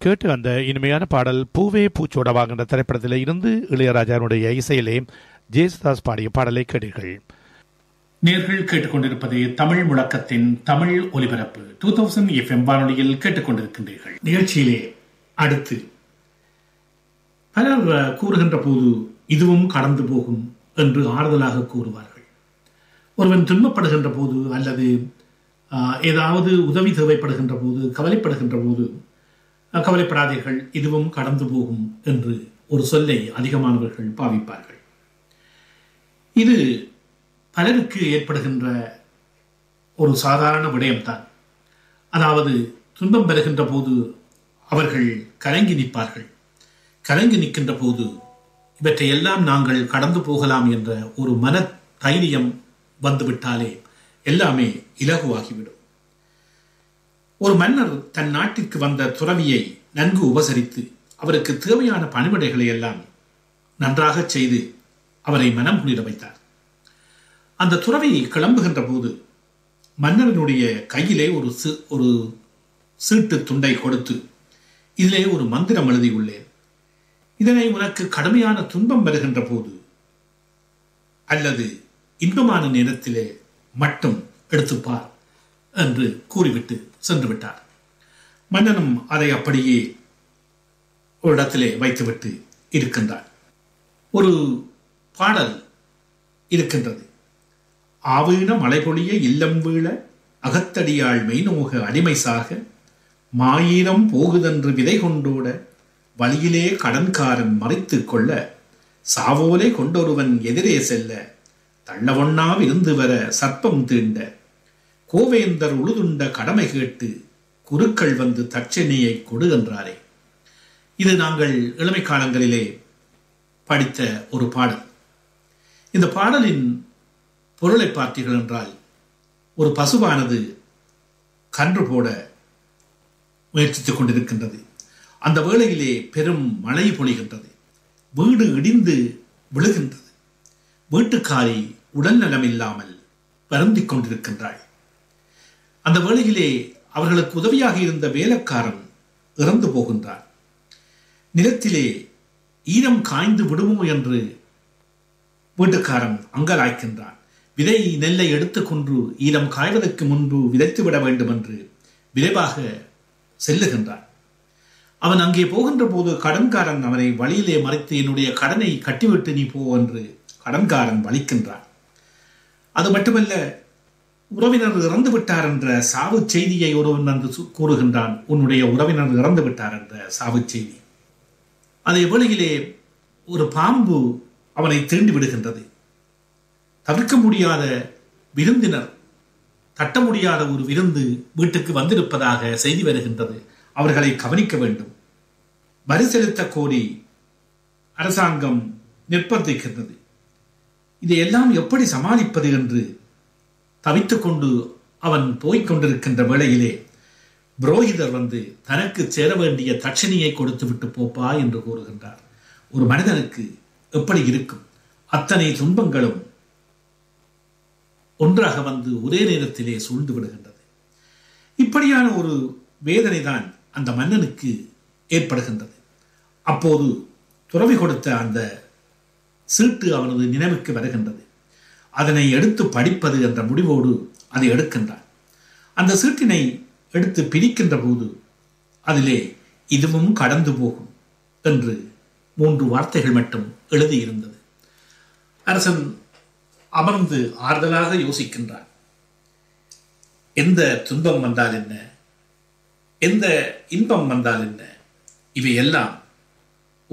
கேட்டு அந்த இனிமையான பாடல் பூவே பூச்சோடவாகின்ற திரைப்படத்தில் இருந்து இளையராஜாவுடைய இசையிலே ஜேசுதாஸ் பாடிய பாடலை கேட்டீர்கள் நேர்கள் கேட்டுக்கொண்டிருப்பது தமிழ் முழக்கத்தின் தமிழ் ஒலிபரப்பு டூ தௌசண்ட் எஃப்எம் வானொலியில் கேட்டுக்கொண்டிருக்கின்றீர்கள் நிகழ்ச்சியிலே அடுத்து பலர் அஹ், கூறுகின்ற போது இதுவும் கடந்து போகும் என்று ஆறுதலாக கூறுவார்கள் ஒருவன் துன்பப்படுகின்ற போது அல்லது அஹ், ஏதாவது உதவி தேவைப்படுகின்ற போது கவலைப்படுகின்ற போது அஹ், கவலைப்படாதீர்கள் இதுவும் கடந்து போகும் என்று ஒரு சொல்லை அதிகமானவர்கள் பாவிப்பார்கள் இது பலருக்கு ஏற்படுகின்ற ஒரு சாதாரண விடயம்தான் அதாவது துன்பம் பெறுகின்ற போது அவர்கள் கலங்கி நிற்பார்கள் கலங்கி நிற்கின்ற போது இவற்றை எல்லாம் நாங்கள் கடந்து போகலாம் என்ற ஒரு மன தைரியம் வந்துவிட்டாலே எல்லாமே இலகுவாகிவிடும் ஒரு மன்னர் தன் நாட்டிற்கு வந்த துறவியை நன்கு உபசரித்து அவருக்கு தேவையான பணிவிடைகளை எல்லாம் நன்றாக செய்து அவரை மனம் குளிர வைத்தார் அந்த துறவி கிளம்புகின்ற போது மன்னரனுடைய கையிலே ஒரு சி- ஒரு சீட்டு துண்டை கொடுத்து இதிலே ஒரு மந்திரம் எழுதியுள்ளேன் இதனை உனக்கு கடுமையான துன்பம் வருகின்ற போது அல்லது இன்பமான நேரத்திலே மட்டும் எடுத்துப்பார் என்று கூறிவிட்டு சென்று விட்டார் மன்னனும் அதை அப்படியே ஒரு இடத்திலே வைத்துவிட்டு இருக்கின்றார் ஒரு பாடல் இருக்கின்றது ஆவீன மலைபொழிய இல்லம் வீழ அகத்தடியாள் மெய்நோக அடிமை சாக மாயிரம் போகுதென்று விதை கொண்டோட வழியிலே கடன்காரன் மறைத்துக் கொள்ள சாவோலை கொண்டொருவன் எதிரே செல்ல தள்ளவொண்ணா விருந்து வர சர்ப்பம் தீண்ட கோவேந்தர் உழுதுண்ட கடமை கேட்டு குருக்கள் வந்து தட்சணியை கொடு என்றாரே இது நாங்கள் இளமை காலங்களிலே படித்த ஒரு பாடல் இந்த பாடலின் பொருளை பார்த்தீர்கள் என்றால் ஒரு பசுவானது கன்று போட முயற்சித்துக் கொண்டிருக்கின்றது அந்த வேளையிலே பெரும் மழை பொழிகின்றது வீடு இடிந்து விழுகின்றது வீட்டுக்காரி உடல் நலமில்லாமல் வருந்திக் கொண்டிருக்கின்றாள் அந்த வேளையிலே அவர்களுக்கு உதவியாக இருந்த வேலைக்காரன் இறந்து போகின்றார் நிலத்திலே ஈரம் காய்ந்து விடுமோ என்று வீட்டுக்காரன் அங்கலாய்க்கின்றான் விதை நெல்லை எடுத்துக்கொண்டு ஈரம் காய்வதற்கு முன்பு விதைத்து விட வேண்டும் என்று விரைவாக செல்லுகின்றான் அவன் அங்கே போகின்ற போது கடன்காரன் அவனை வழியிலே மறைத்து என்னுடைய கடனை கட்டிவிட்டு நீ போ என்று கடன்காரன் வலிக்கின்றான் அது மட்டுமல்ல உறவினர் இறந்து விட்டார் என்ற சாவு செய்தியை ஒருவன் என்று சு- கூறுகின்றான் உன்னுடைய உறவினர் இறந்து விட்டார் என்ற சாவு செய்தி அதே வேளையிலே ஒரு பாம்பு அவனை தீண்டி விடுகின்றது தவிர்க்க முடியாத விருந்தினர் தட்ட முடியாத ஒரு விருந்து வீட்டுக்கு வந்திருப்பதாக செய்தி வருகின்றது அவர்களை கவனிக்க வேண்டும் வரி செலுத்த கோரி அரசாங்கம் நிர்பந்திக்கின்றது இதையெல்லாம் எப்படி சமாளிப்பது என்று தவித்துக் கொண்டு அவன் போய்க் கொண்டிருக்கின்ற வேளையிலே புரோகிதர் வந்து தனக்கு சேர வேண்டிய தட்சணியை கொடுத்து விட்டு போப்பா என்று கூறுகின்றார் ஒரு மனிதனுக்கு எப்படி இருக்கும் அத்தனை துன்பங்களும் ஒன்றாக வந்து ஒரே நேரத்திலே சூழ்ந்து விடுகின்றது இப்படியான ஒரு வேதனை தான் அந்த மன்னனுக்கு ஏற்படுகின்றது அப்போது துறவி கொடுத்த அந்த சீட்டு அவனது நினைவுக்கு வருகின்றது அதனை எடுத்து படிப்பது என்ற முடிவோடு அதை எடுக்கின்றான் அந்த சீட்டினை எடுத்து பிரிக்கின்ற போது அதிலே இதுவும் கடந்து போகும் என்று மூன்று வார்த்தைகள் மட்டும் எழுதியிருந்தது அரசன் அமர்ந்து ஆறுதலாக யோசிக்கின்றான் எந்த துன்பம் வந்தால் என்ன எந்த இன்பம் வந்தால் என்ன இவையெல்லாம்